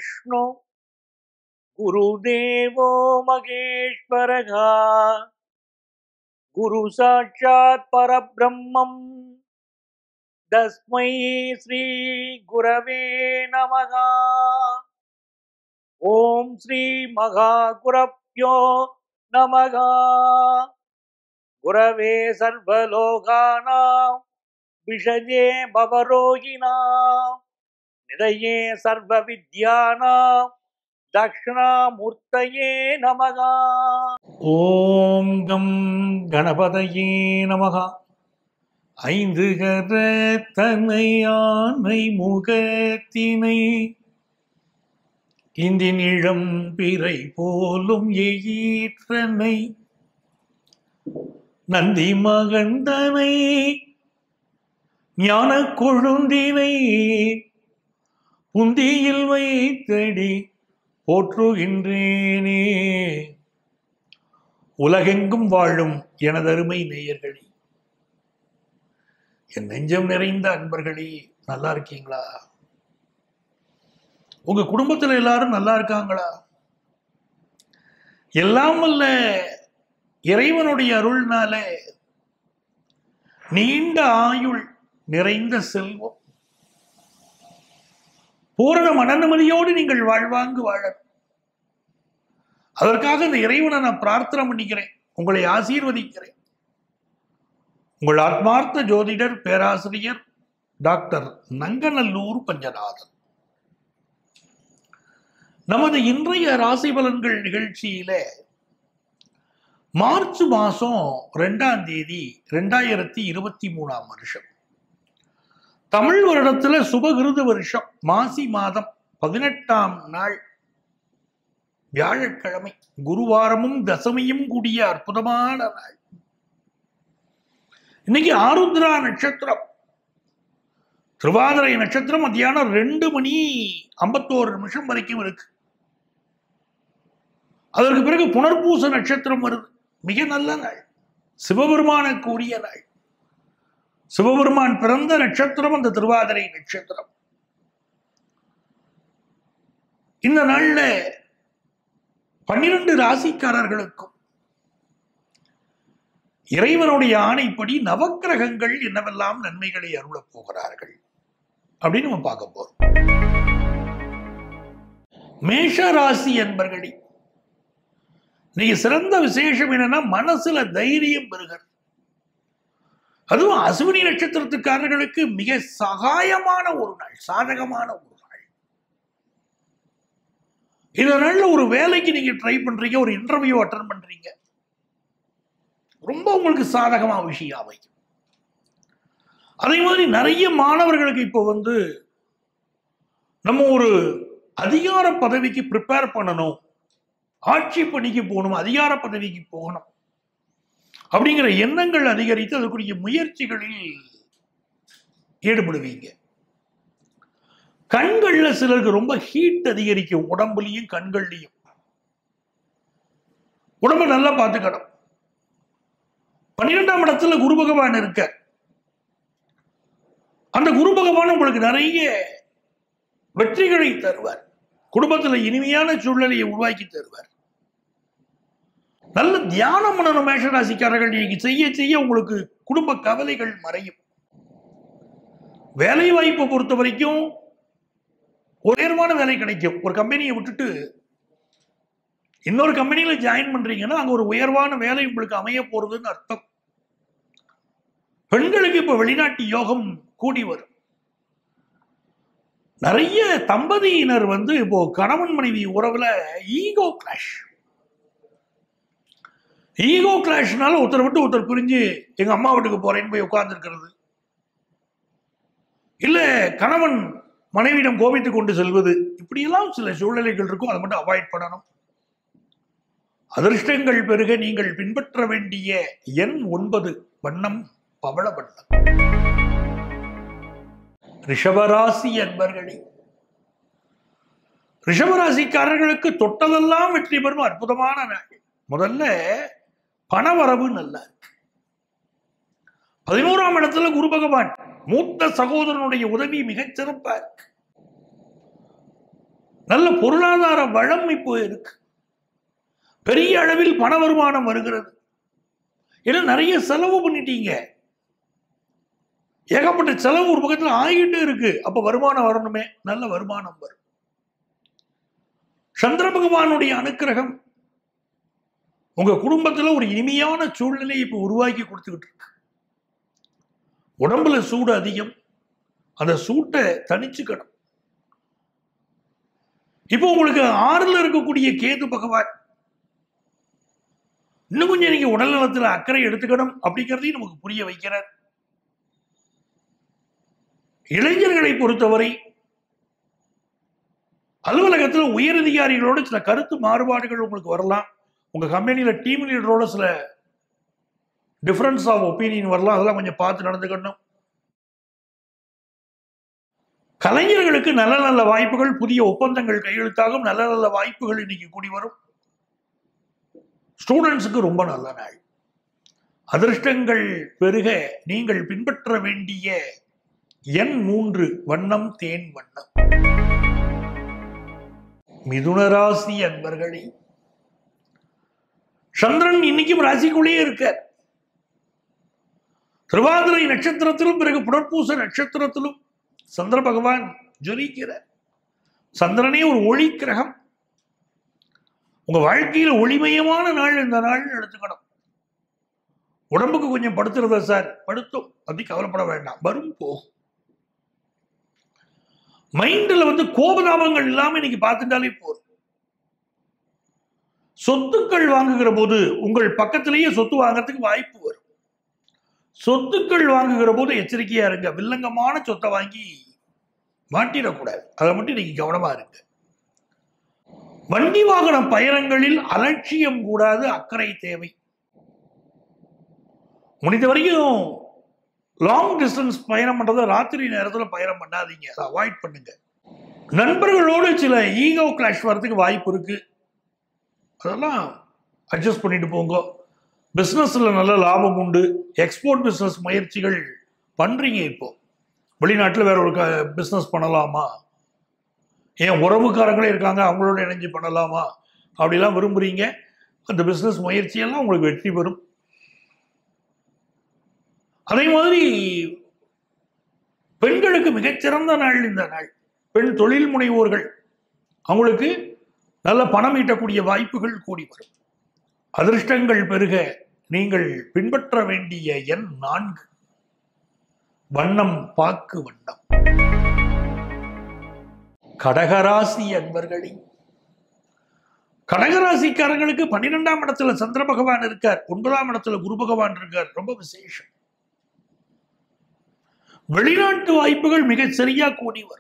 विष्णु गुरुदेवो महेश्वरः गुरु साक्षात् परब्रह्मम् तस्मै श्रीगुरवे नमः ॐ श्रीमहागुरभ्यो नमः गुरवे सर्वलोकानां विषये भवरोगिणां निधये सर्वविद्यानां दक्षिणामूर्तये नमः ஓம் கம் கணபதையே நமக ஐந்து கரத்தனை யானை முகத்தினை இந்தினிழம் பிறை போலும் எயிற்றனை நந்தி மகந்தனை ஞான கொழுந்தினை புந்தியில் வைத்தடி போற்றுகின்றேனே உலகெங்கும் வாழும் எனதருமை நேயர்களே என் நெஞ்சம் நிறைந்த அன்பர்களே நல்லா இருக்கீங்களா உங்க குடும்பத்துல எல்லாரும் நல்லா இருக்காங்களா எல்லாம் வல்ல இறைவனுடைய அருள்னால நீண்ட ஆயுள் நிறைந்த செல்வம் பூரண மனநிம்மதியோடு நீங்கள் வாழ்வாங்கு வாழ அதற்காக இந்த இறைவனை நான் பிரார்த்தனை பண்ணிக்கிறேன் உங்களை ஆசீர்வதிக்கிறேன் உங்கள் ஆத்மார்த்த ஜோதிடர் பேராசிரியர் டாக்டர் நங்கநல்லூர் பஞ்சநாதன் நமது இன்றைய ராசி பலன்கள் நிகழ்ச்சியில மார்ச் மாசம் ரெண்டாம் தேதி ரெண்டாயிரத்தி இருபத்தி மூணாம் வருஷம் தமிழ் வருடத்துல சுபகிருது வருஷம் மாசி மாதம் பதினெட்டாம் நாள் வியாழக்கிழமை குருவாரமும் தசமியும் கூடிய அற்புதமான நாள் இன்னைக்கு ஆருத்ரா நட்சத்திரம் திருவாதிரை நட்சத்திரம் மத்தியானம் ரெண்டு மணி ஐம்பத்தோரு நிமிஷம் வரைக்கும் இருக்கு அதற்கு பிறகு புனர்பூச நட்சத்திரம் வருது மிக நல்ல நாள் சிவபெருமான கூடிய நாள் சிவபெருமான் பிறந்த நட்சத்திரம் அந்த திருவாதிரை நட்சத்திரம் இந்த நாள்ல பன்னிரண்டு ராசிக்காரர்களுக்கும் இறைவனுடைய ஆணைப்படி நவக்கிரகங்கள் என்னவெல்லாம் நன்மைகளை அருளப் போகிறார்கள் அப்படின்னு நம்ம பார்க்க போறோம் மேஷ ராசி என்பர்களே நீங்க சிறந்த விசேஷம் என்னன்னா மனசுல தைரியம் பெறுகிறது அதுவும் அசுவினி நட்சத்திரத்துக்காரர்களுக்கு மிக சகாயமான ஒரு நாள் சாதகமான ஒரு நாள் இந்த நாள்ல ஒரு வேலைக்கு நீங்க ட்ரை பண்றீங்க ஒரு இன்டர்வியூ அட்டன் பண்றீங்க ரொம்ப உங்களுக்கு சாதகமா விஷயம் அமையும் அதே மாதிரி நிறைய மாணவர்களுக்கு இப்போ வந்து நம்ம ஒரு அதிகார பதவிக்கு ப்ரிப்பேர் பண்ணணும் ஆட்சி பணிக்கு போகணும் அதிகார பதவிக்கு போகணும் அப்படிங்கிற எண்ணங்கள் அதிகரித்து அதுக்குரிய முயற்சிகளில் ஈடுபடுவீங்க கண்கள்ல சிலருக்கு ரொம்ப ஹீட் அதிகரிக்கும் உடம்புலையும் கண்கள்லையும் உடம்ப நல்லா பார்த்துக்கணும் பன்னிரெண்டாம் இடத்துல குரு பகவான் இருக்க அந்த குரு பகவான் உங்களுக்கு நிறைய வெற்றிகளை தருவார் குடும்பத்துல இனிமையான சூழ்நிலையை உருவாக்கி தருவார் நல்ல தியானம் பண்ணணும் மேஷராசிக்காரர்கள் நீங்க செய்ய செய்ய உங்களுக்கு குடும்ப கவலைகள் மறையும் வேலை வாய்ப்பை பொறுத்த வரைக்கும் உயர்வான வேலை கிடைக்கும் ஒரு கம்பெனியை விட்டுட்டு இன்னொரு கம்பெனியில ஜாயின் பண்றீங்கன்னா அங்க ஒரு உயர்வான வேலை உங்களுக்கு அமைய போறதுன்னு அர்த்தம் பெண்களுக்கு இப்ப வெளிநாட்டு யோகம் கூடி வரும் நிறைய தம்பதியினர் வந்து இப்போ கணவன் மனைவி உறவுல ஈகோ கிளாஷ் ஈகோ கிளாஷ்னால ஒருத்தர் விட்டு ஒருத்தர் பிரிஞ்சு எங்க அம்மா வீட்டுக்கு போறேன்னு போய் உட்கார்ந்துருக்கிறது இல்ல கணவன் மனைவியிடம் கோபித்து கொண்டு செல்வது இப்படியெல்லாம் சில சூழ்நிலைகள் இருக்கும் அதை மட்டும் அவாய்ட் பண்ணணும் அதிர்ஷ்டங்கள் பெருக நீங்கள் பின்பற்ற வேண்டிய எண் ஒன்பது வண்ணம் பவள வண்ணம் ரிஷபராசி என்பர்களே ரிஷபராசிக்காரர்களுக்கு தொட்டதெல்லாம் வெற்றி பெறும் அற்புதமான நாள் முதல்ல பணவரவு நல்லா இருக்கு பதினோராம் இடத்துல குரு பகவான் மூத்த சகோதரனுடைய உதவி மிகச் சிறப்பா இருக்கு நல்ல பொருளாதார வளம் இப்போ இருக்கு பெரிய அளவில் பண வருமானம் வருகிறது ஏன்னா நிறைய செலவு பண்ணிட்டீங்க ஏகப்பட்ட செலவு ஒரு பக்கத்தில் ஆகிட்டு இருக்கு அப்ப வருமானம் வரணுமே நல்ல வருமானம் வரும் சந்திர பகவானுடைய அனுக்கிரகம் உங்க குடும்பத்துல ஒரு இனிமையான சூழ்நிலையை இப்ப உருவாக்கி கொடுத்துக்கிட்டு இருக்கு உடம்புல சூடு அதிகம் அந்த சூட்டை தணிச்சுக்கணும் இப்போ உங்களுக்கு ஆறுல இருக்கக்கூடிய கேது பகவான் இன்னும் கொஞ்சம் நீங்க உடல் நலத்துல அக்கறை எடுத்துக்கணும் அப்படிங்கிறதையும் நமக்கு புரிய வைக்கிறார் இளைஞர்களை பொறுத்தவரை அலுவலகத்தில் உயரதிகாரிகளோட சில கருத்து மாறுபாடுகள் உங்களுக்கு வரலாம் உங்க கம்பெனியில டீம் லீடரோட சில டிஃபரன்ஸ் ஆஃப் ஒப்பீனியன் வரலாம் அதெல்லாம் கொஞ்சம் பார்த்து நடந்துக்கணும் கலைஞர்களுக்கு நல்ல நல்ல வாய்ப்புகள் புதிய ஒப்பந்தங்கள் கையெழுத்தாகும் நல்ல நல்ல வாய்ப்புகள் இன்னைக்கு கூடி வரும் ஸ்டூடெண்ட்ஸுக்கு ரொம்ப நல்ல நாள் அதிர்ஷ்டங்கள் பெருக நீங்கள் பின்பற்ற வேண்டிய எண் மூன்று வண்ணம் தேன் வண்ணம் மிதுனராசி அன்பர்களே சந்திரன் இன்னைக்கும் ராசிக்குள்ளேயே இருக்க திருவாதிரை நட்சத்திரத்திலும் பிறகு புனர்பூச நட்சத்திரத்திலும் சந்திர பகவான் ஜொலிக்கிறார் சந்திரனே ஒரு ஒளி கிரகம் உங்க வாழ்க்கையில ஒளிமயமான நாள் இந்த நாள் எடுத்துக்கணும் உடம்புக்கு கொஞ்சம் படுத்துறதா சார் படுத்தும் பத்தி கவலைப்பட வேண்டாம் வரும் போகும் மைண்ட்ல வந்து கோபதாபங்கள் இல்லாம இன்னைக்கு பார்த்துட்டாலே போதும் சொத்துக்கள் வாங்குகிற போது உங்கள் பக்கத்திலேயே சொத்து வாங்குறதுக்கு வாய்ப்பு வரும் சொத்துக்கள் வாங்குகிற போது எச்சரிக்கையா இருங்க வில்லங்கமான சொத்தை வாங்கி மாட்டிடக்கூடாது அதை மட்டும் நீங்க கவனமா இருங்க வண்டி வாகன பயணங்களில் அலட்சியம் கூடாது அக்கறை தேவை முடிந்த வரைக்கும் லாங் டிஸ்டன்ஸ் பயணம் பண்றதை ராத்திரி நேரத்தில் பயணம் பண்ணாதீங்க அதை அவாய்ட் பண்ணுங்க நண்பர்களோடு சில ஈகோ கிளாஷ் வர்றதுக்கு வாய்ப்பு இருக்கு அதெல்லாம் அட்ஜஸ்ட் பண்ணிட்டு போங்க பிஸ்னஸ்ல நல்ல லாபம் உண்டு எக்ஸ்போர்ட் பிஸ்னஸ் முயற்சிகள் பண்றீங்க இப்போ வெளிநாட்டில் வேற ஒரு பிஸ்னஸ் பண்ணலாமா ஏன் உறவுக்காரங்களே இருக்காங்க அவங்களோட இணைஞ்சு பண்ணலாமா அப்படிலாம் விரும்புறீங்க அந்த பிஸ்னஸ் முயற்சியெல்லாம் உங்களுக்கு வெற்றி பெறும் அதே மாதிரி பெண்களுக்கு மிகச்சிறந்த நாள் இந்த நாள் பெண் தொழில் முனைவோர்கள் அவங்களுக்கு நல்ல பணம் ஈட்டக்கூடிய வாய்ப்புகள் கூடி வரும் அதிர்ஷ்டங்கள் பெருக நீங்கள் பின்பற்ற வேண்டிய எண் நான்கு வண்ணம் பாக்கு வண்ணம் கடகராசி அன்பர்களே கடகராசிக்காரங்களுக்கு பன்னிரெண்டாம் இடத்துல சந்திர பகவான் இருக்கார் ஒன்பதாம் இடத்துல குரு பகவான் இருக்கார் ரொம்ப விசேஷம் வெளிநாட்டு வாய்ப்புகள் மிக சரியா கூடி வரும்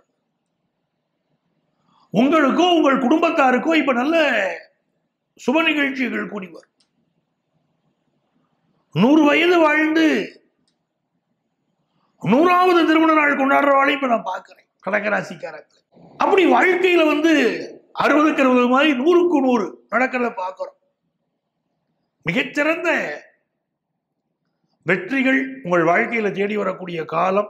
உங்களுக்கோ உங்கள் குடும்பத்தாருக்கோ இப்ப நல்ல சுப நிகழ்ச்சிகள் கூடி வரும் நூறு வயது வாழ்ந்து நூறாவது திருமண நாள் கொண்டாடுறவாளையும் இப்ப நான் பார்க்கிறேன் கடகராசிக்காரங்களை அப்படி வாழ்க்கையில வந்து அறுபதுக்கு அறுபது மாதிரி நூறுக்கு நூறு நடக்கிறத பார்க்கிறோம் மிகச்சிறந்த வெற்றிகள் உங்கள் வாழ்க்கையில தேடி வரக்கூடிய காலம்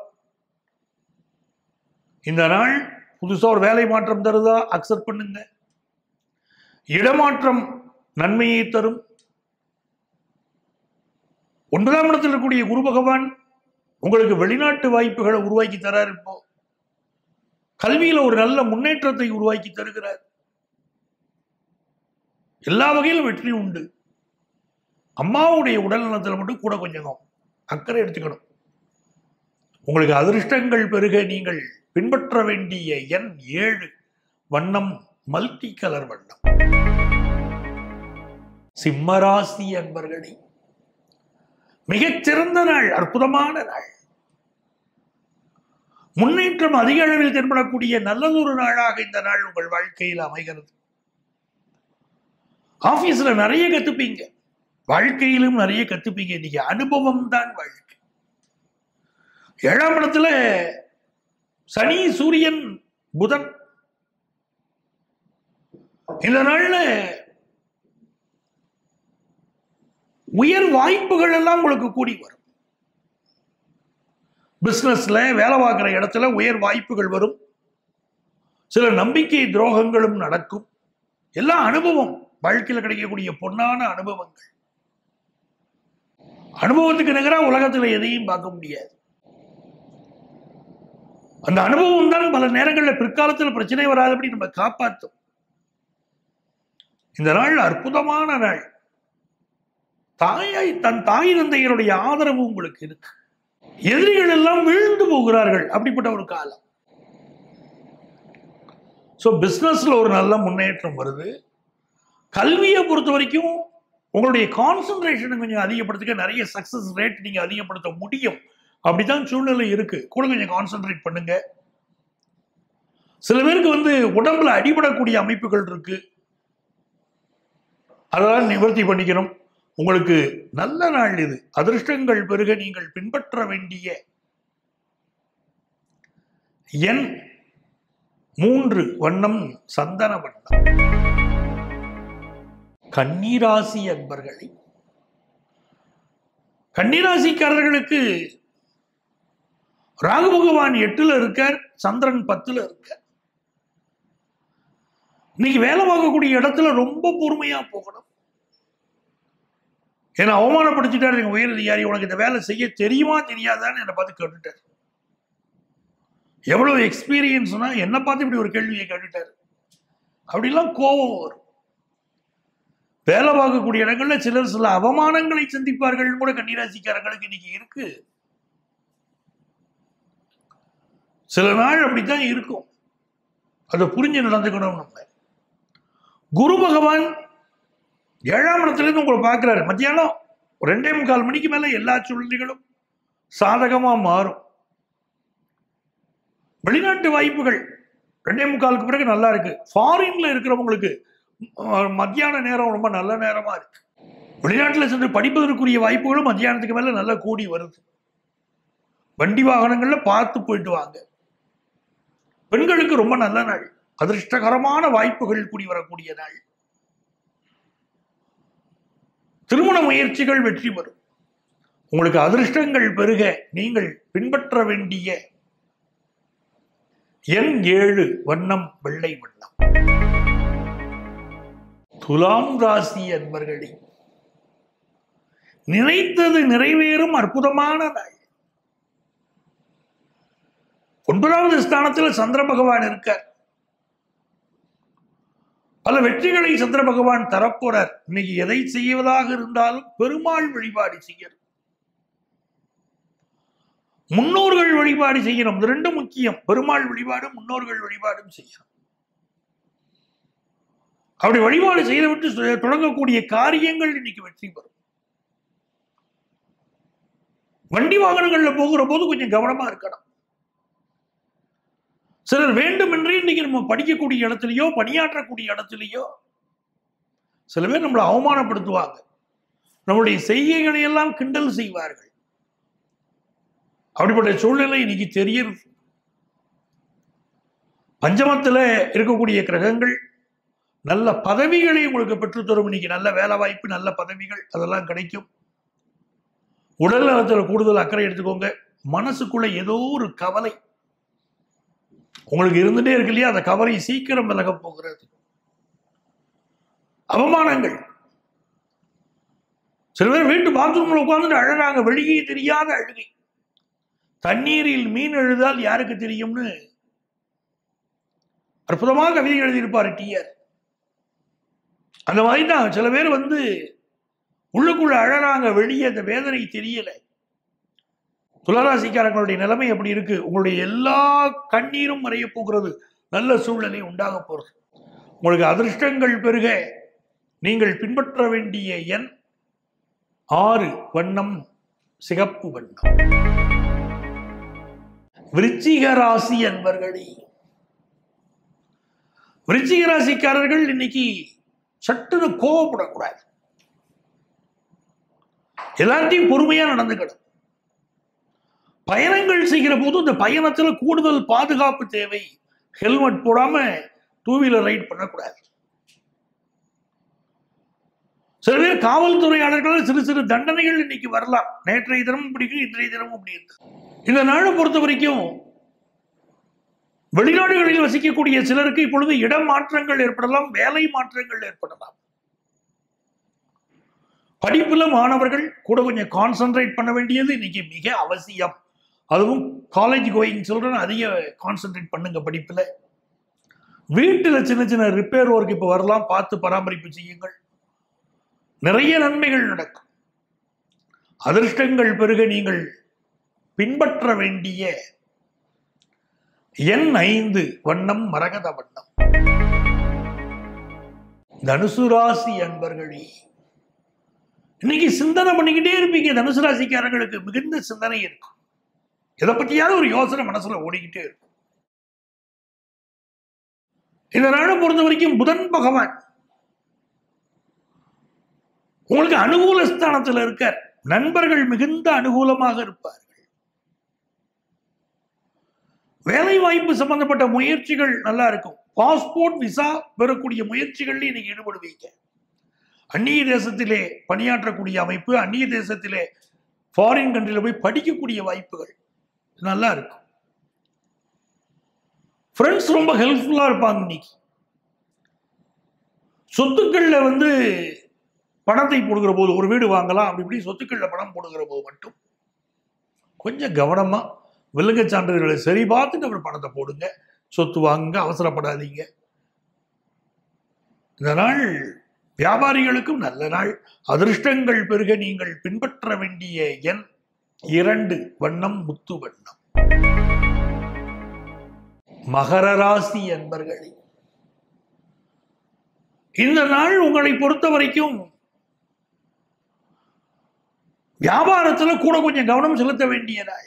இந்த நாள் புதுசா ஒரு வேலை மாற்றம் தருதா அக்செப்ட் பண்ணுங்க இடமாற்றம் நன்மையை தரும் ஒன்பதாம் இடத்தில் இருக்கக்கூடிய குரு பகவான் உங்களுக்கு வெளிநாட்டு வாய்ப்புகளை உருவாக்கி தரார் இப்போ கல்வியில ஒரு நல்ல முன்னேற்றத்தை உருவாக்கி தருகிறார் எல்லா வகையிலும் வெற்றி உண்டு அம்மாவுடைய உடல் நலத்தில் மட்டும் கூட கொஞ்சம் அக்கறை எடுத்துக்கணும் உங்களுக்கு அதிர்ஷ்டங்கள் பெருக நீங்கள் பின்பற்ற வேண்டிய எண் ஏழு வண்ணம் மல்டி கலர் வண்ணம் சிம்மராசி அன்பர்களே மிகச்சிறந்த நாள் அற்புதமான நாள் முன்னேற்றம் அதிக அளவில் தென்படக்கூடிய நல்லதொரு நாளாக இந்த நாள் உங்கள் வாழ்க்கையில் அமைகிறது ஆபீஸ்ல நிறைய கத்துப்பீங்க வாழ்க்கையிலும் நிறைய கத்துப்பீங்க இன்னைக்கு அனுபவம் தான் வாழ்க்கை ஏழாம் இடத்துல சனி சூரியன் புதன் இந்த நாள்ல உயர் வாய்ப்புகள் எல்லாம் உங்களுக்கு கூடி வரும் பிசினஸ்ல வேலை பார்க்குற இடத்துல உயர் வாய்ப்புகள் வரும் சில நம்பிக்கை துரோகங்களும் நடக்கும் எல்லா அனுபவம் வாழ்க்கையில் கிடைக்கக்கூடிய பொன்னான அனுபவங்கள் அனுபவத்துக்கு நிகராக உலகத்துல எதையும் பார்க்க முடியாது அந்த அனுபவம் தான் பல நேரங்களில் பிற்காலத்தில் பிரச்சனை வராதபடி நம்ம காப்பாற்றும் இந்த நாள் அற்புதமான நாள் தாயை தன் தாய் தந்தையருடைய ஆதரவு உங்களுக்கு இருக்கு எதிரிகள் எல்லாம் வீழ்ந்து போகிறார்கள் அப்படிப்பட்ட ஒரு காலம் ஸோ பிஸ்னஸ்ல ஒரு நல்ல முன்னேற்றம் வருது கல்வியை பொறுத்த வரைக்கும் உங்களுடைய கான்சன்ட்ரேஷனை கொஞ்சம் அதிகப்படுத்திக்க நிறைய சக்சஸ் ரேட் நீங்க அதிகப்படுத்த முடியும் அப்படித்தான் சூழ்நிலை இருக்கு கூட கொஞ்சம் கான்சென்ட்ரேட் பண்ணுங்க சில பேருக்கு வந்து உடம்புல அடிபடக்கூடிய அமைப்புகள் இருக்கு அதெல்லாம் நிவர்த்தி பண்ணிக்கணும் உங்களுக்கு நல்ல நாள் இது அதிர்ஷ்டங்கள் பெருக நீங்கள் பின்பற்ற வேண்டிய எண் மூன்று வண்ணம் சந்தன வண்ணம் கன்னிராசி அன்பர்களை கன்னிராசிக்காரர்களுக்கு ராகு பகவான் எட்டுல இருக்கார் சந்திரன் பத்துல இருக்கார் இன்னைக்கு வேலை பார்க்கக்கூடிய இடத்துல ரொம்ப பொறுமையா போகணும் என்னை அவமானப்படுத்திட்டாரு எங்க உயர் அதிகாரி உனக்கு இந்த வேலை செய்ய தெரியுமா தெரியாதான்னு என்னை பார்த்து கேட்டுட்டார் எவ்வளவு எக்ஸ்பீரியன்ஸ்னா என்னை பார்த்து இப்படி ஒரு கேள்வியை கேட்டுட்டாரு அப்படிலாம் கோபம் வரும் வேலை பார்க்கக்கூடிய இடங்கள்ல சிலர் சில அவமானங்களை சந்திப்பார்கள் கூட கன்னிராசிக்காரங்களுக்கு இன்னைக்கு இருக்கு சில நாள் அப்படித்தான் இருக்கும் அதை புரிஞ்சு நடந்துக்கணும் நம்ம குரு பகவான் ஏழாம் இடத்துல இருந்து உங்களை பார்க்கிறாரு மத்தியானம் ஒரு ரெண்டே முக்கால் மணிக்கு மேல எல்லா சூழ்நிலைகளும் சாதகமா மாறும் வெளிநாட்டு வாய்ப்புகள் ரெண்டே முக்காலுக்கு பிறகு நல்லா இருக்கு ஃபாரின்ல இருக்கிறவங்களுக்கு அஹ், மத்தியான நேரம் ரொம்ப நல்ல நேரமா இருக்கு வெளிநாட்டில் சென்று படிப்பதற்குரிய வாய்ப்புகளும் மத்தியானத்துக்கு மேல நல்லா கூடி வருது வண்டி வாகனங்கள்ல பார்த்து போயிட்டு வாங்க பெண்களுக்கு ரொம்ப நல்ல நாள் அதிர்ஷ்டகரமான வாய்ப்புகள் கூடி வரக்கூடிய நாள் திருமண முயற்சிகள் வெற்றி பெறும் உங்களுக்கு அதிர்ஷ்டங்கள் பெருக நீங்கள் பின்பற்ற வேண்டிய எண் ஏழு வண்ணம் வெள்ளை வண்ணம் துலாம் ராசி அன்பர்களே நினைத்தது நிறைவேறும் அற்புதமான நாள் ஒன்பதாவது ஸ்தானத்தில் சந்திர பகவான் இருக்கார் பல வெற்றிகளை சந்திர பகவான் தரப்போறார் இன்னைக்கு எதை செய்வதாக இருந்தாலும் பெருமாள் வழிபாடு செய்யணும் முன்னோர்கள் வழிபாடு செய்யணும் இது ரெண்டும் முக்கியம் பெருமாள் வழிபாடு முன்னோர்கள் வழிபாடும் செய்யணும் அப்படி வழிபாடு செய்துவிட்டு சு- தொடங்கக்கூடிய காரியங்கள் இன்னைக்கு வெற்றி பெறும் வண்டி வாகனங்கள்ல போகிற போது கொஞ்சம் கவனமா இருக்கணும் சிலர் வேண்டுமென்றே இன்னைக்கு நம்ம படிக்கக்கூடிய இடத்துலயோ பணியாற்றக்கூடிய இடத்துலயோ சில பேர் நம்மளை அவமானப்படுத்துவாங்க நம்முடைய செய்கைகளை எல்லாம் கிண்டல் செய்வார்கள் அப்படிப்பட்ட சூழ்நிலை இன்னைக்கு தெரியுது பஞ்சமத்துல இருக்கக்கூடிய கிரகங்கள் நல்ல பதவிகளை உங்களுக்கு பெற்றுத்தரும் இன்னைக்கு நல்ல வேலை வாய்ப்பு நல்ல பதவிகள் அதெல்லாம் கிடைக்கும் உடல் நலத்துல கூடுதல் அக்கறை எடுத்துக்கோங்க மனசுக்குள்ள ஏதோ ஒரு கவலை உங்களுக்கு இருந்துட்டே இருக்கு இல்லையா அந்த கவலை சீக்கிரம் விலக போகிறது அவமானங்கள் சில பேர் வீட்டு பாத்ரூம்ல உட்கார்ந்துட்டு அழகாங்க வெளியே தெரியாத அழுகை தண்ணீரில் மீன் எழுதால் யாருக்கு தெரியும்னு அற்புதமாக கவிதை எழுதியிருப்பார் டிஆர் அந்த மாதிரி தான் சில பேர் வந்து உள்ளுக்குள்ள அழகாங்க வெளியே அந்த வேதனை தெரியல துளராசிக்காரங்களுடைய நிலைமை அப்படி இருக்கு உங்களுடைய எல்லா கண்ணீரும் மறைய போகிறது நல்ல சூழ்நிலை உண்டாக போறது உங்களுக்கு அதிர்ஷ்டங்கள் பெருக நீங்கள் பின்பற்ற வேண்டிய எண் ஆறு வண்ணம் சிகப்பு வண்ணம் விருச்சிக ராசி அன்பர்களே விருச்சிக ராசிக்காரர்கள் இன்னைக்கு சட்டுன்னு கோவப்படக்கூடாது எல்லாத்தையும் பொறுமையா நடந்துக்கணும் பயணங்கள் செய்கிற போது இந்த பயணத்துல கூடுதல் பாதுகாப்பு தேவை ஹெல்மெட் போடாம டூ வீலர் ரைட் பண்ணக்கூடாது சில பேர் காவல்துறையாளர்கள் சிறு சிறு தண்டனைகள் இன்னைக்கு வரலாம் நேற்றைய தினமும் பிடிக்கும் இன்றைய தினமும் அப்படி இருக்கு இந்த நாளை பொறுத்த வரைக்கும் வெளிநாடுகளில் வசிக்கக்கூடிய சிலருக்கு இப்பொழுது இடம் மாற்றங்கள் ஏற்படலாம் வேலை மாற்றங்கள் ஏற்படலாம் படிப்புல மாணவர்கள் கூட கொஞ்சம் கான்சென்ட்ரேட் பண்ண வேண்டியது இன்னைக்கு மிக அவசியம் அதுவும் காலேஜ் கோயிங் சில்ட்ரன் அதிக கான்சென்ட்ரேட் பண்ணுங்க படிப்புல வீட்டுல சின்ன சின்ன ரிப்பேர் ஒர்க் இப்போ வரலாம் பார்த்து பராமரிப்பு செய்யுங்கள் நிறைய நன்மைகள் நடக்கும் அதிர்ஷ்டங்கள் பெருக நீங்கள் பின்பற்ற வேண்டிய எண் ஐந்து வண்ணம் மரகத வண்ணம் தனுசு ராசி அன்பர்களே இன்னைக்கு சிந்தனை பண்ணிக்கிட்டே இருப்பீங்க தனுசு ராசிக்காரங்களுக்கு மிகுந்த சிந்தனை இருக்கும் எதை பத்தியாவது ஒரு யோசனை மனசுல ஓடிக்கிட்டே இருக்கும் இந்த நாளை பொறுத்த வரைக்கும் புதன் பகவான் உங்களுக்கு அனுகூல ஸ்தானத்தில் இருக்கார் நண்பர்கள் மிகுந்த அனுகூலமாக இருப்பார்கள் வேலை வாய்ப்பு சம்பந்தப்பட்ட முயற்சிகள் நல்லா இருக்கும் பாஸ்போர்ட் விசா பெறக்கூடிய முயற்சிகள்ல இன்னைக்கு ஈடுபடுவீங்க அந்நிய தேசத்திலே பணியாற்றக்கூடிய அமைப்பு அந்நிய தேசத்திலே ஃபாரின் கண்ட்ரில போய் படிக்கக்கூடிய வாய்ப்புகள் நல்லா இருக்கும் ஃப்ரெண்ட்ஸ் ரொம்ப ஹெல்ப்ஃபுல்லா இருப்பாங்க இன்னைக்கு சொத்துக்கள்ல வந்து பணத்தை போடுகிற போது ஒரு வீடு வாங்கலாம் அப்படி இப்படி சொத்துக்கள்ல பணம் போடுகிற போது மட்டும் கொஞ்சம் கவனமா விலங்க சான்றிதழ்களை சரி பார்த்துட்டு அப்புறம் பணத்தை போடுங்க சொத்து வாங்க அவசரப்படாதீங்க இந்த நாள் வியாபாரிகளுக்கும் நல்ல நாள் அதிர்ஷ்டங்கள் பெருக நீங்கள் பின்பற்ற வேண்டிய எண் இரண்டு வண்ணம் முத்து வண்ணம் மகர ராசி என்பர்களே இந்த நாள் உங்களை பொறுத்த வரைக்கும் வியாபாரத்துல கூட கொஞ்சம் கவனம் செலுத்த வேண்டிய நாள்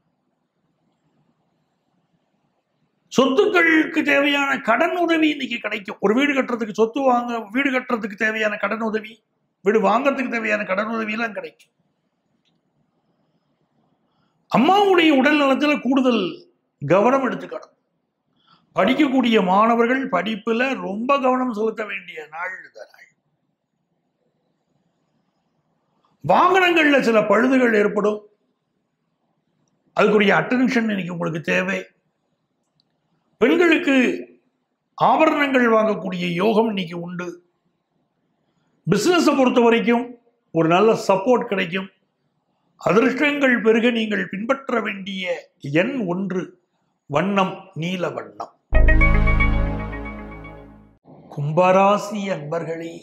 சொத்துக்களுக்கு தேவையான கடன் உதவி இன்னைக்கு கிடைக்கும் ஒரு வீடு கட்டுறதுக்கு சொத்து வாங்க வீடு கட்டுறதுக்கு தேவையான கடன் உதவி வீடு வாங்குறதுக்கு தேவையான கடன் உதவி எல்லாம் கிடைக்கும் அம்மாவுடைய உடல் நலத்துல கூடுதல் கவனம் எடுத்துக்கணும் படிக்கக்கூடிய மாணவர்கள் படிப்புல ரொம்ப கவனம் செலுத்த வேண்டிய நாள் இந்த நாள் வாகனங்கள்ல சில பழுதுகள் ஏற்படும் அதுக்குரிய அட்டென்ஷன் இன்னைக்கு உங்களுக்கு தேவை பெண்களுக்கு ஆபரணங்கள் வாங்கக்கூடிய யோகம் இன்னைக்கு உண்டு பிசினஸை பொறுத்த வரைக்கும் ஒரு நல்ல சப்போர்ட் கிடைக்கும் அதிர்ஷ்டங்கள் பெருக நீங்கள் பின்பற்ற வேண்டிய எண் ஒன்று வண்ணம் நீல வண்ணம் கும்பராசி அன்பர்களே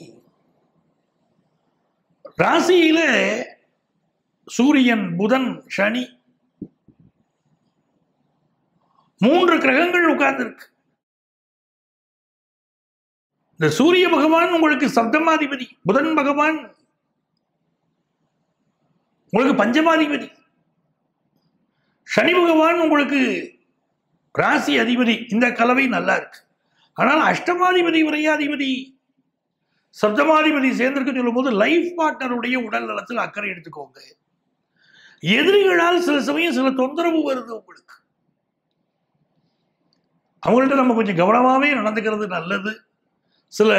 ராசியில சூரியன் புதன் சனி மூன்று கிரகங்கள் உட்கார்ந்துருக்கு இந்த சூரிய பகவான் உங்களுக்கு சப்தமாதிபதி புதன் பகவான் உங்களுக்கு பஞ்சமாதிபதி சனி பகவான் உங்களுக்கு ராசி அதிபதி இந்த கலவை நல்லா இருக்கு ஆனால் அஷ்டமாதிபதி விரையாதிபதி சப்தமாதிபதி சேர்ந்திருக்குன்னு சொல்லும் போது லைஃப் பார்ட்னருடைய உடல் நலத்தில் அக்கறை எடுத்துக்கோங்க எதிரிகளால் சில சமயம் சில தொந்தரவு வருது உங்களுக்கு அவங்கள்ட்ட நம்ம கொஞ்சம் கவனமாகவே நடந்துக்கிறது நல்லது சில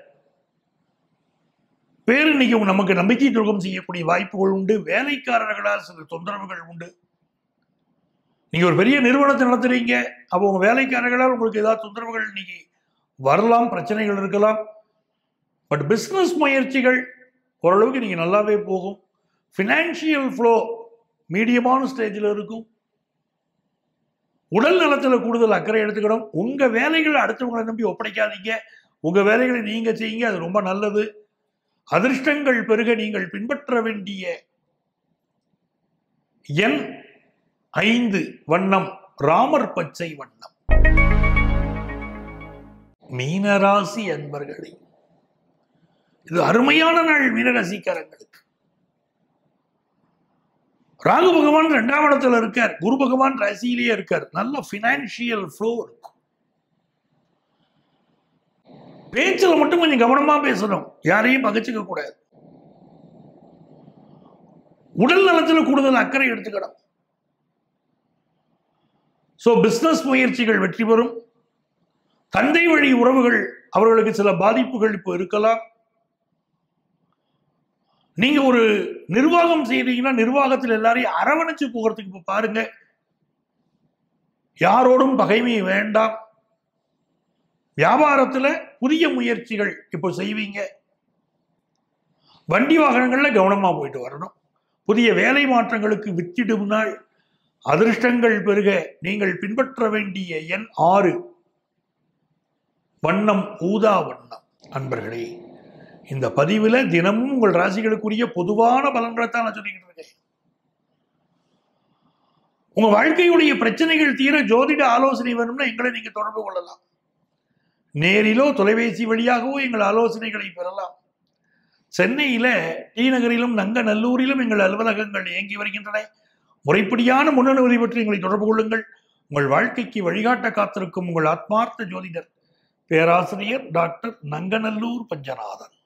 பேர் இன்னைக்கு நமக்கு நம்பிக்கை துரோகம் செய்யக்கூடிய வாய்ப்புகள் உண்டு வேலைக்காரர்களால் சில தொந்தரவுகள் உண்டு நீங்க ஒரு பெரிய நிறுவனத்தை நடத்துறீங்க அப்போ உங்க வேலைக்காரர்களால் உங்களுக்கு ஏதாவது தொந்தரவுகள் இன்னைக்கு வரலாம் பிரச்சனைகள் இருக்கலாம் பட் பிஸ்னஸ் முயற்சிகள் ஓரளவுக்கு நீங்க நல்லாவே போகும் ஃபினான்ஷியல் ஃப்ளோ மீடியமான ஸ்டேஜில் இருக்கும் உடல் நலத்துல கூடுதல் அக்கறை எடுத்துக்கணும் உங்க வேலைகளை அடுத்தவங்களை நம்பி ஒப்படைக்காதீங்க உங்க வேலைகளை நீங்க செய்யுங்க அது ரொம்ப நல்லது அதிர்ஷ்டங்கள் பெருக நீங்கள் பின்பற்ற வேண்டிய எண் ஐந்து வண்ணம் ராமர் பச்சை வண்ணம் மீனராசி அன்பர்களே இது அருமையான நாள் மீனராசிக்காரங்களுக்கு ராகு பகவான் ரெண்டாம் இடத்துல இருக்கார் குரு பகவான் ராசியிலேயே இருக்கார் நல்ல பினான்சியல் ஃப்ளோ இருக்கும் பேச்சுல மட்டும் கொஞ்சம் கவனமா பேசணும் யாரையும் பகச்சுக்க கூடாது உடல் நலத்துல கூடுதல் அக்கறை எடுத்துக்கணும் ஸோ பிசினஸ் முயற்சிகள் வெற்றி பெறும் தந்தை வழி உறவுகள் அவர்களுக்கு சில பாதிப்புகள் இப்போ இருக்கலாம் நீங்க ஒரு நிர்வாகம் செய்றீங்கன்னா நிர்வாகத்தில் எல்லாரையும் அரவணைச்சு போகிறதுக்கு இப்ப பாருங்க யாரோடும் பகைமை வேண்டாம் வியாபாரத்துல புதிய முயற்சிகள் இப்போ செய்வீங்க வண்டி வாகனங்கள்ல கவனமா போயிட்டு வரணும் புதிய வேலை மாற்றங்களுக்கு வித்திடும் நாள் அதிர்ஷ்டங்கள் பெருக நீங்கள் பின்பற்ற வேண்டிய எண் ஆறு வண்ணம் ஊதா வண்ணம் அன்பர்களே இந்த பதிவுல தினமும் உங்கள் ராசிகளுக்குரிய பொதுவான பலன்களை தான் நான் சொல்லிக்கிட்டு இருக்கேன் உங்க வாழ்க்கையுடைய பிரச்சனைகள் தீர ஜோதிட ஆலோசனை வேணும்னா எங்களை நீங்க தொடர்பு கொள்ளலாம் நேரிலோ தொலைபேசி வழியாகவோ எங்கள் ஆலோசனைகளை பெறலாம் சென்னையில டி நகரிலும் நங்கநல்லூரிலும் எங்கள் அலுவலகங்கள் இயங்கி வருகின்றன முறைப்படியான முன்னனுமதி பற்றி எங்களை தொடர்பு கொள்ளுங்கள் உங்கள் வாழ்க்கைக்கு வழிகாட்ட காத்திருக்கும் உங்கள் ஆத்மார்த்த ஜோதிடர் பேராசிரியர் டாக்டர் நங்கநல்லூர் பஞ்சநாதன்